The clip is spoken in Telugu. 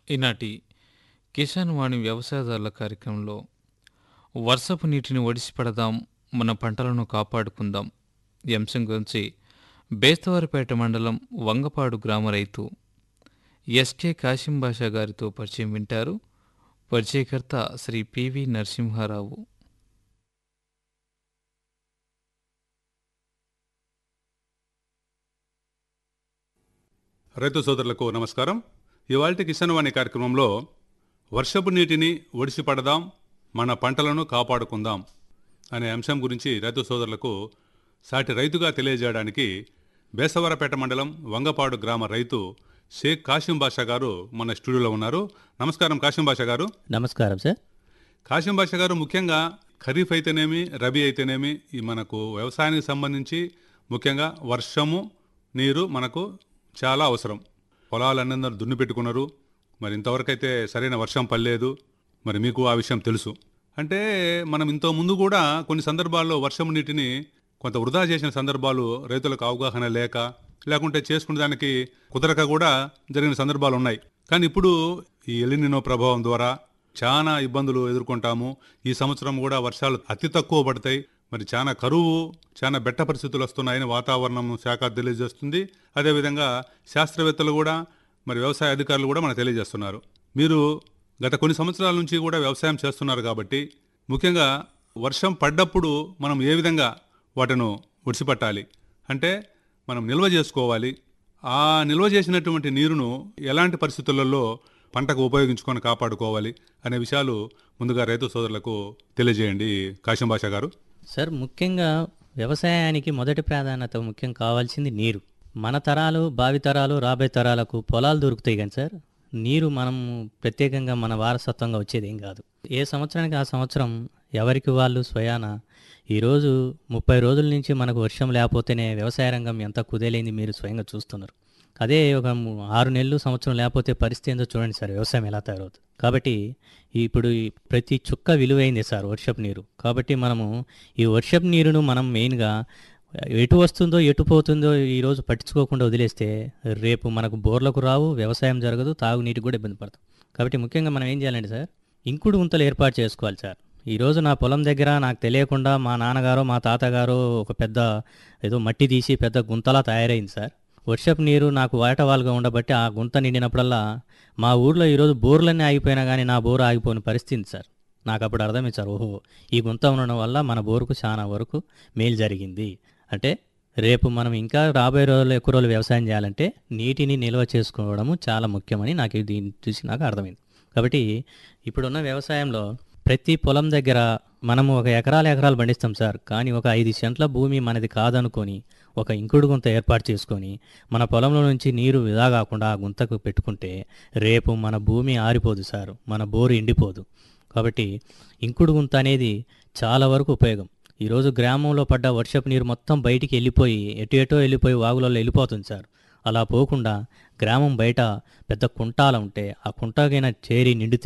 ఈనాటి కిసాన్ వాణి వ్యవసాయదారుల కార్యక్రమంలో వర్షపు నీటిని ఒడిసిపడదాం మన పంటలను కాపాడుకుందాం ఈ అంశం గురించి బేస్తవారిపేట మండలం వంగపాడు గ్రామ రైతు ఎస్కే కాశిం బాషా గారితో పరిచయం వింటారు పరిచయకర్త శ్రీ పివి నరసింహారావు రైతు సోదరులకు నమస్కారం ఇవాళ కిసాన్ వాణి కార్యక్రమంలో వర్షపు నీటిని ఒడిసి పడదాం మన పంటలను కాపాడుకుందాం అనే అంశం గురించి రైతు సోదరులకు సాటి రైతుగా తెలియజేయడానికి బేసవరపేట మండలం వంగపాడు గ్రామ రైతు షేక్ కాశిం బాషా గారు మన స్టూడియోలో ఉన్నారు నమస్కారం కాశిం బాషా గారు నమస్కారం సార్ కాశిం బాషా గారు ముఖ్యంగా ఖరీఫ్ అయితేనేమి రబీ అయితేనేమి ఈ మనకు వ్యవసాయానికి సంబంధించి ముఖ్యంగా వర్షము నీరు మనకు చాలా అవసరం పొలాలన్నీ దున్ని పెట్టుకున్నారు మరి ఇంతవరకు అయితే సరైన వర్షం పడలేదు మరి మీకు ఆ విషయం తెలుసు అంటే మనం ఇంత ముందు కూడా కొన్ని సందర్భాల్లో వర్షం నీటిని కొంత వృధా చేసిన సందర్భాలు రైతులకు అవగాహన లేక లేకుంటే చేసుకునే దానికి కుదరక కూడా జరిగిన సందర్భాలు ఉన్నాయి కానీ ఇప్పుడు ఈ ఎలినినో ప్రభావం ద్వారా చాలా ఇబ్బందులు ఎదుర్కొంటాము ఈ సంవత్సరం కూడా వర్షాలు అతి తక్కువ పడతాయి మరి చాలా కరువు చాలా బెట్ట పరిస్థితులు వస్తున్నాయని వాతావరణం శాఖ తెలియజేస్తుంది అదేవిధంగా శాస్త్రవేత్తలు కూడా మరి వ్యవసాయ అధికారులు కూడా మనకు తెలియజేస్తున్నారు మీరు గత కొన్ని సంవత్సరాల నుంచి కూడా వ్యవసాయం చేస్తున్నారు కాబట్టి ముఖ్యంగా వర్షం పడ్డప్పుడు మనం ఏ విధంగా వాటిను ఒడిసిపట్టాలి అంటే మనం నిల్వ చేసుకోవాలి ఆ నిల్వ చేసినటువంటి నీరును ఎలాంటి పరిస్థితులలో పంటకు ఉపయోగించుకొని కాపాడుకోవాలి అనే విషయాలు ముందుగా రైతు సోదరులకు తెలియజేయండి కాశం భాష గారు సార్ ముఖ్యంగా వ్యవసాయానికి మొదటి ప్రాధాన్యత ముఖ్యం కావాల్సింది నీరు మన తరాలు భావి తరాలు రాబోయే తరాలకు పొలాలు దొరుకుతాయి కానీ సార్ నీరు మనం ప్రత్యేకంగా మన వారసత్వంగా వచ్చేది ఏం కాదు ఏ సంవత్సరానికి ఆ సంవత్సరం ఎవరికి వాళ్ళు స్వయాన ఈరోజు ముప్పై రోజుల నుంచి మనకు వర్షం లేకపోతేనే వ్యవసాయ రంగం ఎంత కుదేలైంది మీరు స్వయంగా చూస్తున్నారు అదే ఒక ము- ఆరు నెలలు సంవత్సరం లేకపోతే పరిస్థితి ఏందో చూడండి సార్ వ్యవసాయం ఎలా తయారవుతుంది కాబట్టి ఇప్పుడు ఈ ప్రతి చుక్క విలువైంది సార్ వర్షపు నీరు కాబట్టి మనము ఈ వర్షపు నీరును మనం మెయిన్గా ఎటు వస్తుందో ఎటు పోతుందో ఈరోజు పట్టించుకోకుండా వదిలేస్తే రేపు మనకు బోర్లకు రావు వ్యవసాయం జరగదు తాగునీటికి కూడా ఇబ్బంది పడతాం కాబట్టి ముఖ్యంగా మనం ఏం చేయాలంటే సార్ ఇంకుడు గుంతలు ఏర్పాటు చేసుకోవాలి సార్ ఈరోజు నా పొలం దగ్గర నాకు తెలియకుండా మా నాన్నగారో మా తాతగారో ఒక పెద్ద ఏదో మట్టి తీసి పెద్ద గుంతలా తయారైంది సార్ వర్షపు నీరు నాకు వాటవాలుగా ఉండబట్టి ఆ గుంత నిండినప్పుడల్లా మా ఊర్లో ఈరోజు బోర్లన్నీ ఆగిపోయినా కానీ నా బోరు ఆగిపోయిన పరిస్థితి సార్ నాకు అప్పుడు అర్థమైంది సార్ ఓహో ఈ గుంత ఉండడం వల్ల మన బోరుకు చాలా వరకు మేలు జరిగింది అంటే రేపు మనం ఇంకా రాబోయే రోజుల్లో ఎక్కువ రోజులు వ్యవసాయం చేయాలంటే నీటిని నిల్వ చేసుకోవడము చాలా ముఖ్యమని నాకు దీన్ని చూసి నాకు అర్థమైంది కాబట్టి ఇప్పుడున్న వ్యవసాయంలో ప్రతి పొలం దగ్గర మనము ఒక ఎకరాల ఎకరాలు పండిస్తాం సార్ కానీ ఒక ఐదు సెంట్ల భూమి మనది కాదనుకొని ఒక ఇంకుడు గుంత ఏర్పాటు చేసుకొని మన పొలంలో నుంచి నీరు వృధా కాకుండా ఆ గుంతకు పెట్టుకుంటే రేపు మన భూమి ఆరిపోదు సార్ మన బోరు ఎండిపోదు కాబట్టి ఇంకుడు గుంత అనేది చాలా వరకు ఉపయోగం ఈరోజు గ్రామంలో పడ్డ వర్షపు నీరు మొత్తం బయటికి వెళ్ళిపోయి ఎటు ఎటో వెళ్ళిపోయి వాగులలో వెళ్ళిపోతుంది సార్ అలా పోకుండా గ్రామం బయట పెద్ద కుంటాల ఉంటే ఆ కుంటకైనా చేరి నిండితే